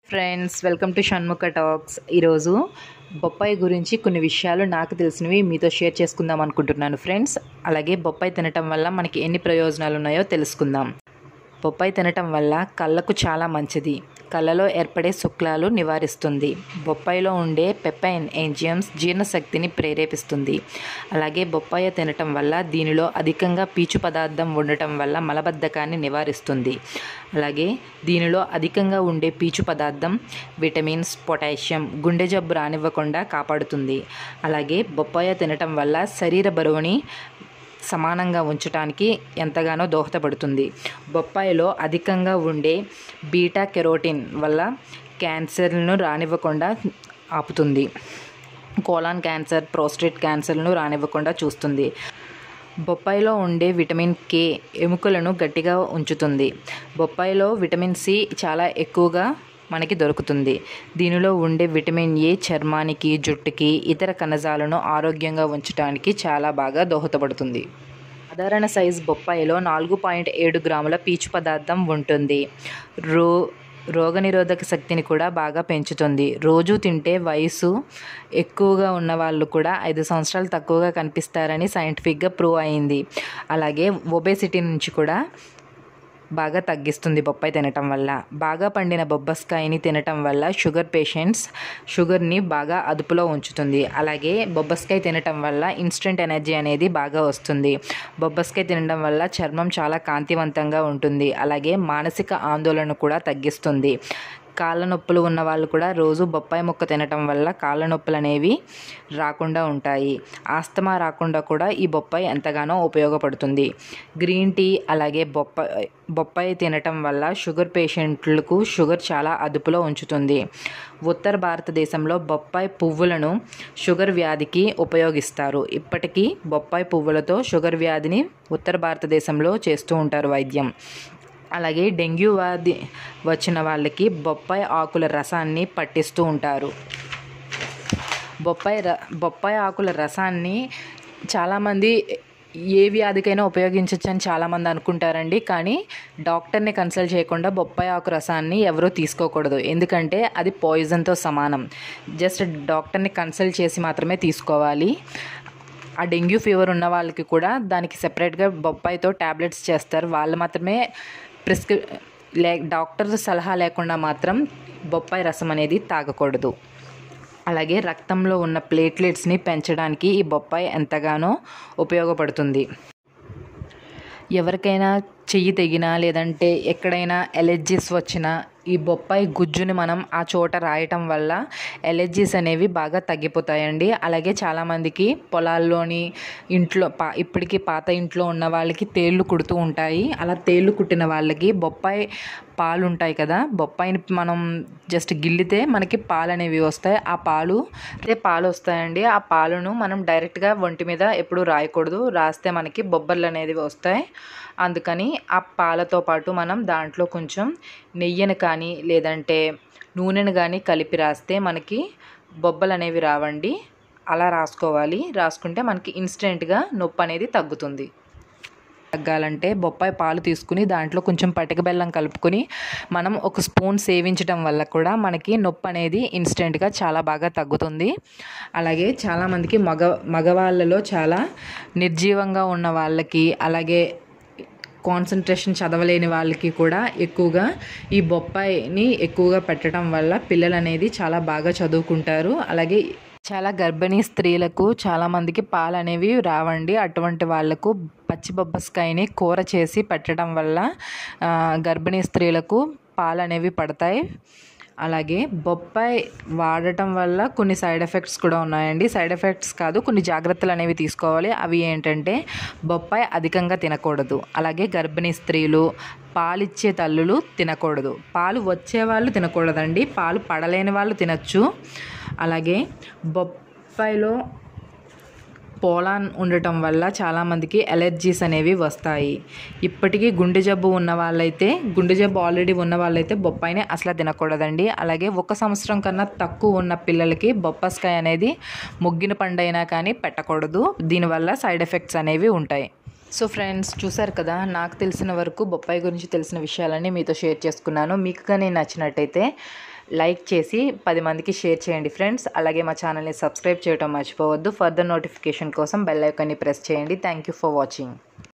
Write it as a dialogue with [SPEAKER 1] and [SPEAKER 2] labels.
[SPEAKER 1] friends welcome to Shanmukha talks ఈరోజు బొప్పాయి గురించి కొన్ని విషయాలు నాకు తెలిసినవి మీతో షేర్ చేసుకుందాం అనుకుంటున్నాను ఫ్రెండ్స్ అలాగే బొప్పాయి తినటం వల్ల మనకి ఎన్ని ప్రయోజనాలు ఉన్నాయో తెలుసుకుందాం బొప్పాయి తినటం వల్ల కళ్ళకు చాలా మంచిది కళ్ళలో ఏర్పడే శుక్లాలు నివారిస్తుంది బొప్పాయిలో ఉండే పెప్పైన్ ఎంజియమ్స్ జీర్ణశక్తిని ప్రేరేపిస్తుంది అలాగే బొప్పాయి తినటం వల్ల దీనిలో అధికంగా పీచు పదార్థం ఉండటం వల్ల మలబద్ధకాన్ని నివారిస్తుంది అలాగే దీనిలో అధికంగా ఉండే పీచు పదార్థం విటమిన్స్ పొటాషియం గుండె జబ్బు రానివ్వకుండా కాపాడుతుంది అలాగే బొప్పాయి తినటం వల్ల శరీర బరువుని సమానంగా ఉంచడానికి ఎంతగానో దోహదపడుతుంది బొప్పాయిలో అధికంగా ఉండే బీటా కెరోటిన్ వల్ల క్యాన్సర్లను రానివ్వకుండా ఆపుతుంది కోలాన్ క్యాన్సర్ ప్రోస్టేట్ క్యాన్సర్లను రానివ్వకుండా చూస్తుంది బొప్పాయిలో ఉండే విటమిన్ కే ఎముకలను గట్టిగా ఉంచుతుంది బొప్పాయిలో విటమిన్ సి చాలా ఎక్కువగా మనకి దొరుకుతుంది దీనిలో ఉండే విటమిన్ ఏ చర్మానికి జుట్టుకి ఇతర కణజాలను ఆరోగ్యంగా ఉంచడానికి చాలా బాగా దోహదపడుతుంది సాధారణ సైజ్ బొప్పాయిలో నాలుగు పాయింట్ ఏడు గ్రాముల పీచు పదార్థం ఉంటుంది రో రోగనిరోధక శక్తిని కూడా బాగా పెంచుతుంది రోజు తింటే వయసు ఎక్కువగా ఉన్న వాళ్ళు కూడా ఐదు సంవత్సరాలు తక్కువగా కనిపిస్తారని సైంటిఫిక్గా ప్రూవ్ అయింది అలాగే ఒబేసిటీ నుంచి కూడా బాగా తగ్గిస్తుంది బొప్పాయి తినటం వల్ల బాగా పండిన బొబ్బస్కాయని తినటం వల్ల షుగర్ పేషెంట్స్ షుగర్ని బాగా అదుపులో ఉంచుతుంది అలాగే బొబ్బస్కాయ తినటం వల్ల ఇన్స్టెంట్ ఎనర్జీ అనేది బాగా వస్తుంది బొబ్బస్కాయ తినడం వల్ల చర్మం చాలా కాంతివంతంగా ఉంటుంది అలాగే మానసిక ఆందోళన కూడా తగ్గిస్తుంది కాళ్ళ నొప్పులు ఉన్న వాళ్ళు కూడా రోజు బొప్పాయి ముక్క తినటం వల్ల కాళ్ళ నొప్పులు అనేవి రాకుండా ఉంటాయి ఆస్తమా రాకుండా కూడా ఈ బొప్పాయి ఎంతగానో ఉపయోగపడుతుంది గ్రీన్ టీ అలాగే బొప్పాయి బొప్పాయి తినటం వల్ల షుగర్ పేషెంట్లకు షుగర్ చాలా అదుపులో ఉంచుతుంది ఉత్తర భారతదేశంలో బొప్పాయి పువ్వులను షుగర్ వ్యాధికి ఉపయోగిస్తారు ఇప్పటికీ బొప్పాయి పువ్వులతో షుగర్ వ్యాధిని ఉత్తర భారతదేశంలో చేస్తూ ఉంటారు వైద్యం అలాగే డెంగ్యూ వ్యాధి వచ్చిన వాళ్ళకి బొప్పాయి ఆకుల రసాన్ని పట్టిస్తూ ఉంటారు బొప్పాయి ర బొప్పాయి ఆకుల రసాన్ని చాలామంది ఏ వ్యాధికైనా ఉపయోగించవచ్చు అని చాలామంది అనుకుంటారండి కానీ డాక్టర్ని కన్సల్ట్ చేయకుండా బొప్పాయి ఆకు రసాన్ని ఎవరూ తీసుకోకూడదు ఎందుకంటే అది పాయిజన్తో సమానం జస్ట్ డాక్టర్ని కన్సల్ట్ చేసి మాత్రమే తీసుకోవాలి ఆ డెంగ్యూ ఫీవర్ ఉన్న వాళ్ళకి కూడా దానికి సెపరేట్గా బొప్పాయితో ట్యాబ్లెట్స్ చేస్తారు వాళ్ళు మాత్రమే ప్రిస్క్రి లే డాక్టర్ సలహా లేకుండా మాత్రం బొప్పాయి రసం అనేది తాగకూడదు అలాగే రక్తంలో ఉన్న ప్లేట్లెట్స్ని పెంచడానికి ఈ బొప్పాయి ఎంతగానో ఉపయోగపడుతుంది ఎవరికైనా చెయ్యి తెగినా లేదంటే ఎక్కడైనా ఎలర్జీస్ వచ్చినా ఈ బొప్పాయి గుజ్జుని మనం ఆ చోట రాయటం వల్ల ఎలర్జీస్ అనేవి బాగా తగ్గిపోతాయండి అలాగే చాలామందికి పొలాల్లోని ఇంట్లో పా ఇప్పటికీ పాత ఇంట్లో ఉన్న వాళ్ళకి తేళ్ళు కుడుతూ ఉంటాయి అలా తేళ్ళు కుట్టిన వాళ్ళకి బొప్పాయి పాలు ఉంటాయి కదా బొప్పాయిని మనం జస్ట్ గిల్లితే మనకి పాలు అనేవి వస్తాయి ఆ పాలు అదే పాలు వస్తాయండి ఆ పాలను మనం డైరెక్ట్గా ఒంటి మీద ఎప్పుడు రాయకూడదు రాస్తే మనకి బొబ్బర్లు అనేది వస్తాయి అందుకని ఆ పాలతో పాటు మనం దాంట్లో కొంచెం నెయ్యిని కానీ లేదంటే నూనెను కానీ కలిపి రాస్తే మనకి బొబ్బలు అనేవి రావండి అలా రాసుకోవాలి రాసుకుంటే మనకి ఇన్స్టెంట్గా నొప్పి అనేది తగ్గుతుంది తగ్గాలంటే బొప్పాయి పాలు తీసుకుని దాంట్లో కొంచెం పటిక బెల్లం కలుపుకొని మనం ఒక స్పూన్ సేవించడం వల్ల కూడా మనకి నొప్పి అనేది ఇన్స్టెంట్గా చాలా బాగా తగ్గుతుంది అలాగే చాలామందికి మగ మగవాళ్ళలో చాలా నిర్జీవంగా ఉన్న వాళ్ళకి అలాగే కాన్సన్ట్రేషన్ చదవలేని వాళ్ళకి కూడా ఎక్కువగా ఈ బొప్పాయిని ఎక్కువగా పెట్టడం వల్ల పిల్లలు అనేది చాలా బాగా చదువుకుంటారు అలాగే చాలా గర్భిణీ స్త్రీలకు చాలామందికి పాలు అనేవి రావండి అటువంటి వాళ్లకు పచ్చి బొబ్బస్కాయని కూర చేసి పెట్టడం వల్ల గర్భిణీ స్త్రీలకు పాలు అనేవి పడతాయి అలాగే బొప్పాయి వాడటం వల్ల కొన్ని సైడ్ ఎఫెక్ట్స్ కూడా ఉన్నాయండి సైడ్ ఎఫెక్ట్స్ కాదు కొన్ని జాగ్రత్తలు అనేవి తీసుకోవాలి అవి ఏంటంటే బొప్పాయి అధికంగా తినకూడదు అలాగే గర్భిణీ స్త్రీలు పాలిచ్చే తల్లులు తినకూడదు పాలు వచ్చే వాళ్ళు తినకూడదండి పాలు పడలేని వాళ్ళు తినచ్చు అలాగే బొప్పాయిలో పోలాన్ ఉండటం వల్ల చాలామందికి ఎలర్జీస్ అనేవి వస్తాయి ఇప్పటికీ గుండె జబ్బు ఉన్న వాళ్ళైతే గుండె జబ్బు ఆల్రెడీ ఉన్న వాళ్ళైతే బొప్పాయిని అసలు తినకూడదండి అలాగే ఒక సంవత్సరం కన్నా తక్కువ ఉన్న పిల్లలకి బొప్పస్కాయ అనేది ముగ్గిన పండైనా కానీ పెట్టకూడదు దీనివల్ల సైడ్ ఎఫెక్ట్స్ అనేవి ఉంటాయి సో ఫ్రెండ్స్ చూసారు కదా నాకు తెలిసిన వరకు బొప్పాయి గురించి తెలిసిన విషయాలన్నీ మీతో షేర్ చేసుకున్నాను మీకు కానీ నచ్చినట్టయితే లైక్ చేసి పది మందికి షేర్ చేయండి ఫ్రెండ్స్ అలాగే మా ఛానల్ని సబ్స్క్రైబ్ చేయడం మర్చిపోవద్దు ఫర్దర్ నోటిఫికేషన్ కోసం బెల్ ఐకాన్ని ప్రెస్ చేయండి థ్యాంక్ యూ ఫర్ వాచింగ్